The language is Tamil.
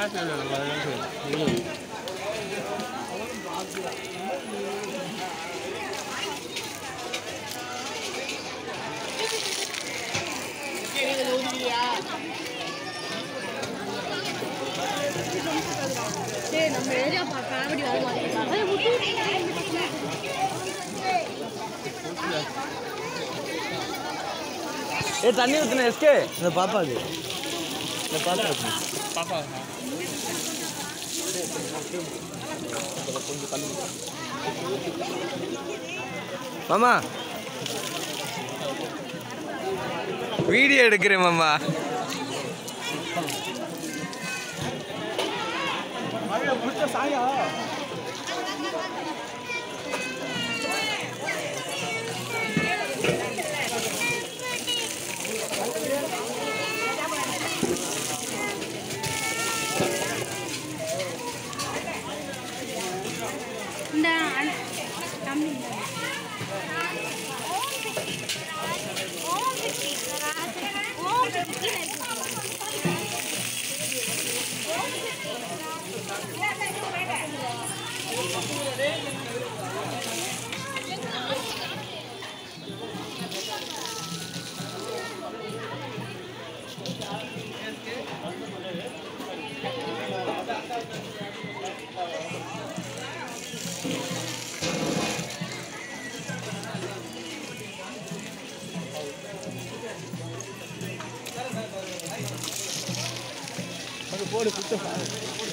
சரி நம்ம ஏரியா காமெடி வர மாதிரி ஏ தண்ணி ஊத்துன எஸ்கே இந்த பாப்பாக்கு இந்த பாப்பா பாப்பா மாமா வீடியோ எடுக்கிறேன் மாமா இந்த தம்பி போடு சுத்த